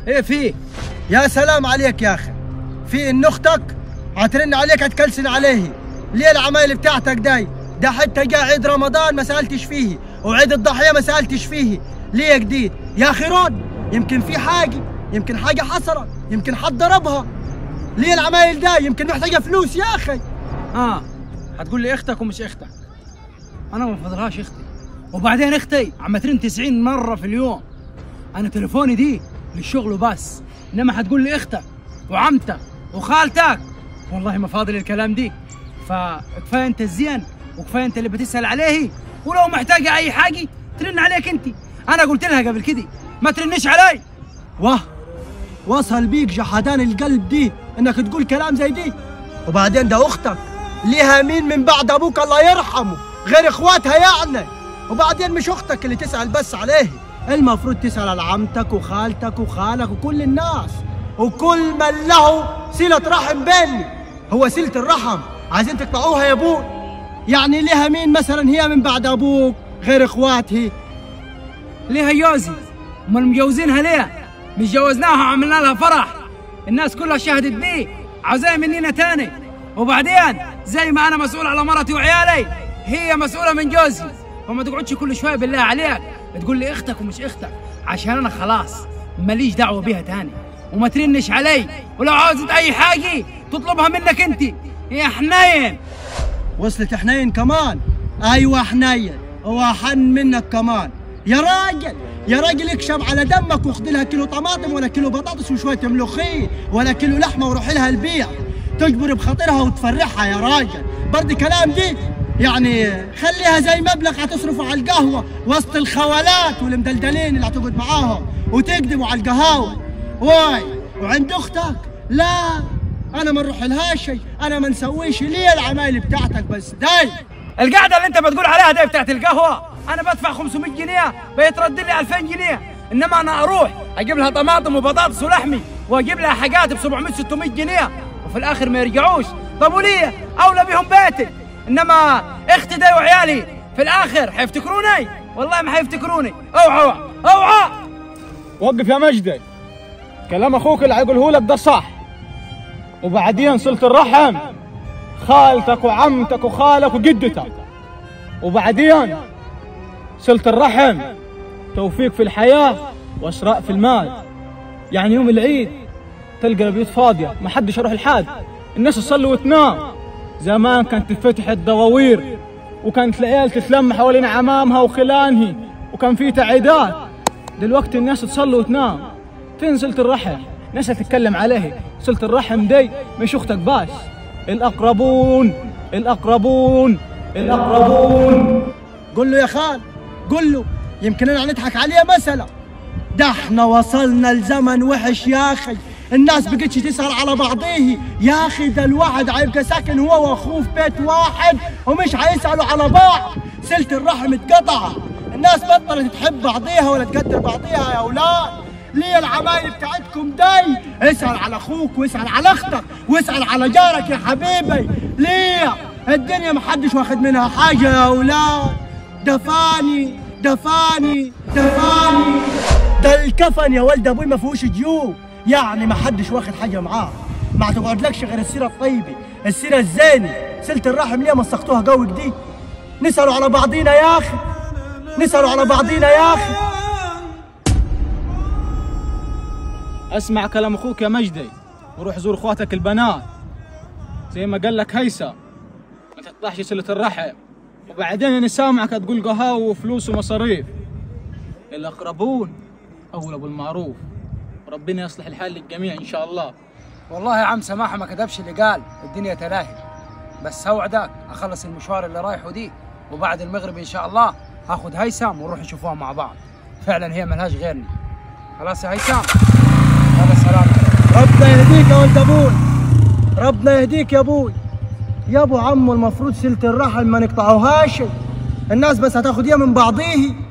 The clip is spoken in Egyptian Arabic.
ايه في يا سلام عليك يا اخي في ان اختك هترن عليك هتكلسن عليه ليه العمايل بتاعتك داي ده حتى جاء عيد رمضان ما سالتش فيه وعيد الضحيه ما سالتش فيه ليه جديد يا اخي رد يمكن في حاجه يمكن حاجه حصلت يمكن حد ضربها ليه العمايل ده يمكن محتاجه فلوس يا اخي اه هتقول لي اختك ومش اختك انا ما بفضلهاش اختي وبعدين اختي عم ترن 90 مره في اليوم انا تليفوني دي للشغل وبس انما هتقول لي اختك وعمتك وخالتك والله ما فاضل الكلام دي فكفايه انت الزين وكفايه انت اللي بتسال عليه ولو محتاجه اي حاجه ترن عليك انت انا قلت لها قبل كده ما ترنش علي واه وصل بيك جحدان القلب دي انك تقول كلام زي دي وبعدين ده اختك ليها مين من بعد ابوك الله يرحمه غير اخواتها يعني وبعدين مش اختك اللي تسال بس عليه المفروض تسال على عمتك وخالتك وخالك وكل الناس وكل من له صله رحم بيني هو صله الرحم عايزين تقطعوها يا ابوي يعني ليها مين مثلا هي من بعد ابوك غير اخواتها ليها جوزي امال مجوزينها ليه مش جوزناها وعملنا لها فرح الناس كلها شهدت بيه عاوزاها مننا تاني وبعدين زي ما انا مسؤول على مرتي وعيالي هي مسؤوله من جوزي فما تقعدش كل شويه بالله عليك تقول لي اختك ومش اختك عشان انا خلاص ماليش دعوه بيها تاني وما ترنش علي ولو عاوزت اي حاجه تطلبها منك انت يا حنين وصلت حنين كمان ايوه حنين هو حن منك كمان يا راجل يا راجل اكشف على دمك واخد لها كيلو طماطم ولا كيلو بطاطس وشويه ملوخيه ولا كيلو لحمه وروح لها البيع تجبر بخاطرها وتفرحها يا راجل برضه كلام دي يعني خليها زي مبلغ هتصرفه على القهوه وسط الخولات والمدلدلين اللي هتقعد معاهم وتكذبوا على القهاوي واي وعند اختك لا انا ما نروح لها شيء انا ما نسويش ليه العمايل بتاعتك بس داي القعده اللي انت بتقول عليها دي بتاعت القهوه انا بدفع 500 جنيه بيترد لي 2000 جنيه انما انا اروح اجيب لها طماطم وبطاطس ولحمي واجيب لها حاجات ب 700 600 جنيه وفي الاخر ما يرجعوش طب وليه اولى بهم بيتي انما اختي دي وعيالي في الاخر حيفتكروني والله ما حيفتكروني اوعى اوعى وقف يا مجدي كلام اخوك اللي هيقوله لك ده صح وبعدين صلة الرحم خالتك وعمتك وخالك وجدتك وبعدين صلة الرحم توفيق في الحياة واسراء في المال يعني يوم العيد تلقى البيوت فاضية ما حدش يروح الحاد الناس تصلي وتنام زمان كانت تفتح الدواوير وكانت العيال تتلم حوالين عمامها وخلانها وكان في تعيدات دلوقتي الناس تصلي وتنام فين صلة الرحم ناس تتكلم عليه صلة الرحم دي مش اختك باش الاقربون الاقربون الاقربون قول له يا خال قول له يمكن انا نضحك عليه مثلا ده احنا وصلنا لزمن وحش يا اخي الناس بقتش تسأل على بعضيه يا اخي ده الواحد هيبقى ساكن هو واخوه في بيت واحد ومش هيسألوا على بعض سلة الرحم اتقطعت الناس بطلت تحب بعضيها ولا تقدر بعضيها يا اولاد ليه العمايل بتاعتكم دي اسأل على اخوك واسأل على اختك واسأل على جارك يا حبيبي ليه الدنيا محدش واخد منها حاجة يا اولاد دفاني دفاني دفاني ده الكفن يا ولد ابوي ما فيهوش جيوب يعني ما حدش واخد حاجه معاه ما تقعدلكش غير السيره الطيبه السيره الزينه سلة الرحم ليه مسختوها قوي جديد نسألوا على بعضينا يا اخي نسألوا على بعضينا يا اخي اسمع كلام اخوك يا مجدي وروح زور اخواتك البنات زي ما قال لك هيثم ما تقطعش صلة الرحم وبعدين انا سامعك تقول قهاوي وفلوس ومصاريف الاقربون اولى بالمعروف ربنا يصلح الحال للجميع ان شاء الله والله يا عم سماحه ما كذبش اللي قال الدنيا تلاهي بس اوعدك اخلص المشوار اللي رايحه دي وبعد المغرب ان شاء الله هاخد هيثم ونروح نشوفوها مع بعض فعلا هي ملهاش غيرني خلاص يا هيثم هذا سلام ربنا يهديك يا ولد ابوي ربنا يهديك يا ابوي يا ابو عمو المفروض سلة الرحم ما نقطعوهاش الناس بس هتاخد اياه من بعضيه